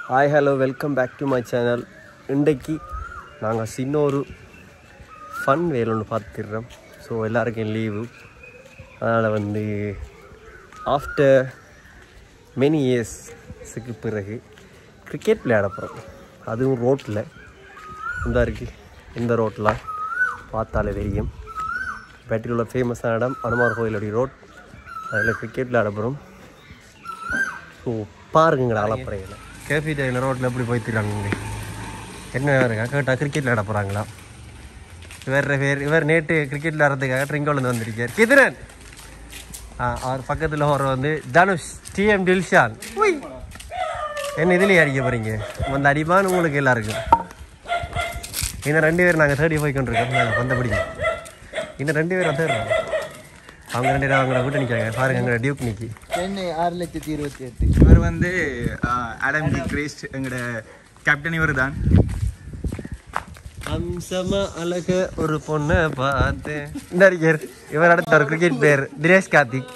Hi hello welcome back to my channel இன்றைக்கு நாங்கள் சின்ன ஒரு ஃபன் வேலை ஒன்று பார்த்துடுறோம் ஸோ எல்லாருக்கும் லீவு அதனால் வந்து ஆஃப்டர் மெனி இயர்ஸுக்கு பிறகு கிரிக்கெட் விளையாட போகிறோம் அதுவும் ரோட்டில் இந்த இருக்குது இந்த ரோட்லாம் பார்த்தாலே தெரியும் பேட்டரியில் உள்ள ஃபேமஸான இடம் அனுமார் கோயிலுடைய ரோட் அதில் கிரிக்கெட் விளையாட போகிறோம் ஸோ பாருங்கடா அலப்பறையில் கேபி டைல ரோட்டில் எப்படி போய்த்திருக்காங்க என்ன இருக்கா கேட்டால் கிரிக்கெட் விளையாட போகிறாங்களா இவர் பேர் இவர் நேற்று கிரிக்கெட் விளையாடுறதுக்காக ட்ரிங்கோலேருந்து வந்திருக்கார் கிதிரன் ஆ அவர் பக்கத்தில் ஒரு வந்து தனுஷ் டிஎம் டில்ஷான் உய். என்ன இதுலேயே அடிக்க போகிறீங்க அந்த அடிப்பான்னு உங்களுக்கு எல்லாருக்கும் இன்னும் ரெண்டு பேர் நாங்கள் தேடி போய் கொண்டிருக்கோம் நாங்கள் பந்த பிடிக்கும் இன்னும் ரெண்டு பேர் தேடுறோம் அவங்க ரெண்டு பேரும் அவங்கள விட்டு நிற்கிறாங்க பாருங்க எங்களை டியூக் நிற்கி சென்னை ஆறு லட்சத்தி இருபத்தி எட்டு இவர் வந்து அடம் டி கிரேஸ்ட் எங்களோட கேப்டன் இவர் தான் அம்சமா அழக ஒரு பொண்ணை பார்த்து இந்த அறிஞர் இவர் அடுத்த ஒரு கிரிக்கெட் பிளேயர் தினேஷ் கார்த்திக்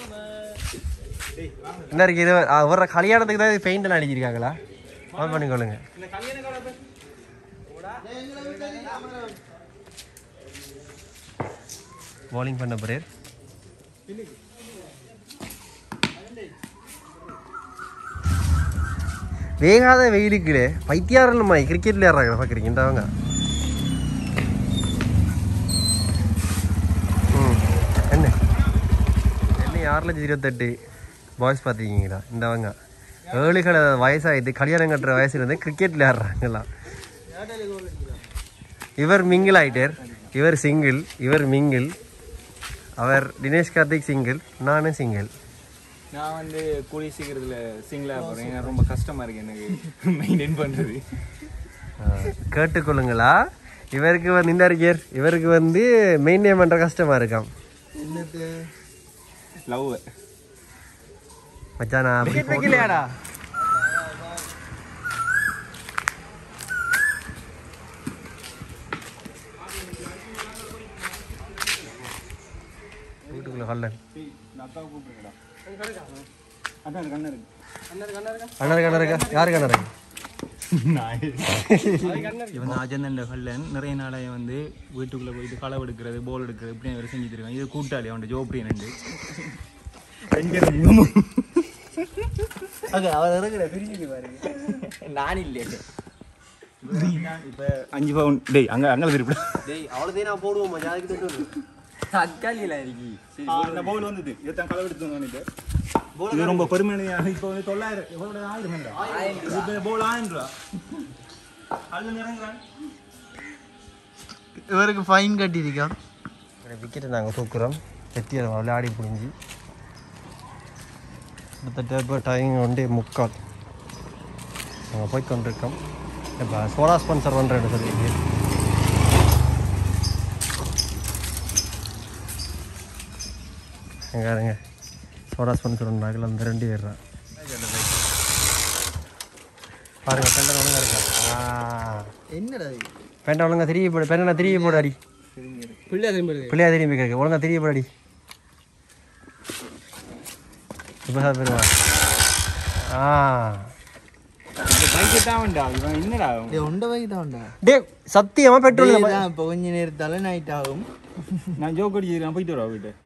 இந்த அறிக்கை இது ஒரு கல்யாணத்துக்கு தான் பெயிண்ட் எல்லாம் அடிச்சிருக்காங்களா ஆன் பண்ணிக்கொள்ளுங்க bowling பண்ண பிரேர் வேகாத வெயிலுக்குலே பைத்தியாரமா கிரிக்கெட் விளையாடுறாங்க பார்க்குறீங்கன்றவங்க ம் என்ன என்ன ஆறு லட்சத்தி இருபத்தெட்டு பாய்ஸ் பார்த்துக்கிங்களா இந்தவங்க ஏழு கடை வயசாகிட்டு கல்யாணம் கட்டுற வயசுல இருந்து கிரிக்கெட் விளையாடுறாங்களாம் இவர் மிங்கிள் ஆயிட்டார் இவர் சிங்கிள் இவர் மிங்கிள் அவர் தினேஷ் கார்த்திக் சிங்கிள் நானும் சிங்கிள் நான் வந்து கூலி சீக்கிரத்தில் சிங்கிளாக போகிறேன் ஏன்னா ரொம்ப கஷ்டமாக இருக்கு எனக்கு மெயின்டைன் பண்ணுறது கேட்டுக்கொள்ளுங்களா இவருக்கு வந்து இந்த அறிஞர் இவருக்கு வந்து மெயின்டைன் பண்ற கஷ்டமா இருக்காம் என்னது லவ் மச்சான் நான் அப்படி photo- வைக்கலையாடா வீட்டுக்குள்ள கல்லன் அக்காவை கூப்பிடுங்கடா அண்ணா இருக்கு அண்ணா இருக்கு அண்ணா கண்ணா இருக்கா யாரு கண்ணா இருக்கு இவன் அஜந்தன் கல்லன் நிறைய நாளாக வந்து வீட்டுக்குள்ளே போயிட்டு களை எடுக்கிறது போல் எடுக்கிறது இப்படி வேறு செஞ்சு தருவேன் இது கூட்டாளி அவன் ஜோப்ரியன் ரெண்டு அவர் இருக்கிற பிரிஞ்சு பாருங்க நான் இல்லையே இப்போ அஞ்சு பவுன் டேய் அங்கே அங்கே திருப்பி டேய் அவ்வளோதே நான் போடுவோம் மச்சான் அதுக்கு தொட்டு அக்காலியில் இருக்கி இந்த பவுல் வந்துட்டு இதான் களை எடுத்து வந்துட்டு இது ரொம்ப பெருமையான இப்போ வந்து தொள்ளாயிரம் எவ்வளோ ஆயிரம் இப்போ பவுல் ஆயிரம் ரூபா அது நிறங்குறான் இவருக்கு ஃபைன் கட்டியிருக்கான் விக்கெட்டை நாங்கள் தூக்குறோம் வெத்தியை விளையாடி புரிஞ்சு கிட்டத்தட்ட இப்போ டைம் ஒன்றே முக்கால் நாங்கள் போய் கொண்டிருக்கோம் இப்போ சோடா ஸ்பான்சர் பண்ணுறேன்னு சொல்லிட்டு எங்க இருங்க சோடா ஸ்பான்சர் பண்ணாங்கல்ல அந்த ரெண்டு பேர் தான் பாருங்க பெண்டை ஒழுங்கா இருக்கா ஆ என்னடா இது பெண்டை ஒழுங்கா திரும்பி போடு பெண்ணை திரும்பி போடு அடி பிள்ளை திரும்பி பிள்ளையா திரும்பி கேட்க ஒழுங்கா திரும்பி போடு அடி இப்போ தான் பெறுவா ஆ பைக்கு தான் உண்டா இவன் என்னடா டேய் உண்ட வைக்கு தான் உண்டா டே சத்தியமா பெட்ரோல் தான் இப்போ கொஞ்ச நேரத்தால நைட் ஆகும் நான் ஜோக் அடிச்சு நான் போயிட்டு வரா வீட்டு